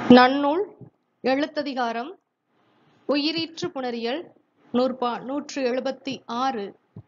நன்னூல் எழுத்ததிகாரம் உயிரீற்று புணரியல் நூற்பா நூற்று எழுபத்தி ஆறு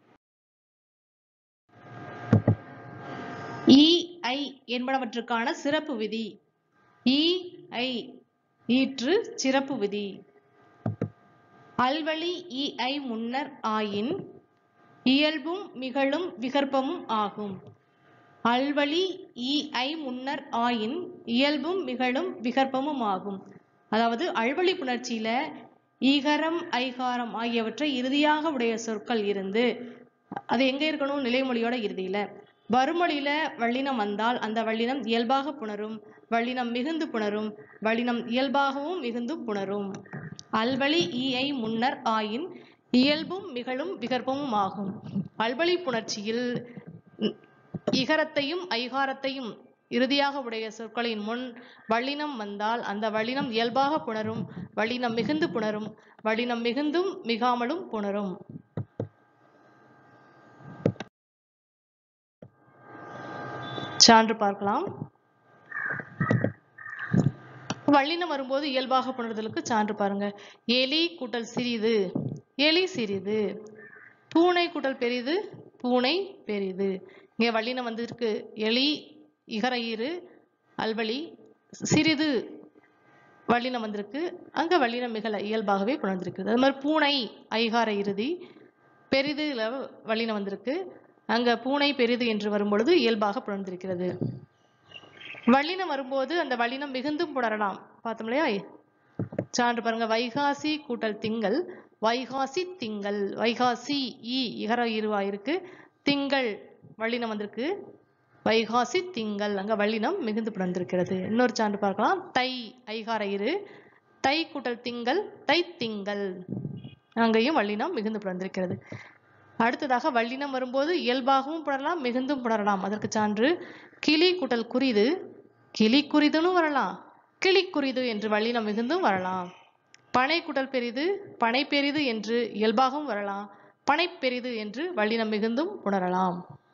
ஈ ஐ என்பனவற்றுக்கான சிறப்பு விதி ஈ ஐ ஈற்று சிறப்பு விதி அல்வழி ஈ ஐ முன்னர் ஆயின் இயல்பும் மிகழும் விகற்பமும் ஆகும் அல்வழி ஈ ஐ முன்னர் ஆயின் இயல்பும் மிகழும் விகற்பமும் ஆகும் அதாவது அல்வழி புணர்ச்சியில ஈகரம் ஐகாரம் ஆகியவற்றை இறுதியாக உடைய சொற்கள் இருந்து அது எங்க இருக்கணும் நிலைமொழியோட இறுதியில வறுமொழியில வள்ளினம் வந்தால் அந்த வள்ளினம் இயல்பாக புணரும் வள்ளினம் மிகுந்து புணரும் வள்ளினம் இயல்பாகவும் மிகுந்து புணரும் அல்வழி ஈஐ முன்னர் ஆயின் இயல்பும் மிகழும் விகற்பமும் ஆகும் அல்வழி புணர்ச்சியில் இகரத்தையும் ஐகாரத்தையும் இறுதியாக உடைய சொற்களின் முன் வள்ளினம் வந்தால் அந்த வள்ளினம் இயல்பாக புணரும் வள்ளினம் மிகுந்து புணரும் வள்ளினம் மிகுந்தும் மிகாமலும் புணரும் சான்று பார்க்கலாம் வள்ளினம் வரும்போது இயல்பாக புணர்தலுக்கு சான்று பாருங்க எலி கூட்டல் சிறிது எலி சிறிது பூனை கூட்டல் பெரிது பூனை பெரிது இங்கே வள்ளினம் வந்திருக்கு எலி இகரயிறு அல்வழி சிறிது வள்ளினம் வந்திருக்கு அங்க வள்ளினம் மிக இயல்பாகவே புணர்ந்திருக்குது அது மாதிரி பூனை ஐகார இறுதி பெரிதுல வள்ளினம் வந்திருக்கு அங்க பூனை பெரிது என்று வரும்பொழுது இயல்பாக புணர்ந்திருக்கிறது வள்ளினம் வரும்போது அந்த வள்ளினம் மிகுந்தும் புணரலாம் பார்த்தோம் இல்லையா சான்று பாருங்க வைகாசி கூட்டல் திங்கள் வைகாசி திங்கள் வைகாசி ஈ இகர இருவா இருக்கு திங்கள் வள்ளினம் வந்திருக்கு வைகாசி திங்கள் அங்க வள்ளினம் மிகுந்து புணர்ந்திருக்கிறது இன்னொரு சான்று பார்க்கலாம் தை ஐகார இரு தை கூட்டல் திங்கள் தை திங்கள் அங்கேயும் வள்ளினம் மிகுந்து புணர்ந்திருக்கிறது அடுத்ததாக வள்ளினம் வரும்போது இயல்பாகவும் புணரலாம் மிகுந்தும் புணரலாம் அதற்கு சான்று கிளி கூட்டல் குறிது கிளி குறிதுன்னு வரலாம் கிளி குறிது என்று வள்ளினம் மிகுந்தும் வரலாம் பனை குடல் பெரிது பனை பெரிது என்று இயல்பாகவும் வரலாம் பனை பெரிது என்று வள்ளினம் மிகுந்தும் புணரலாம்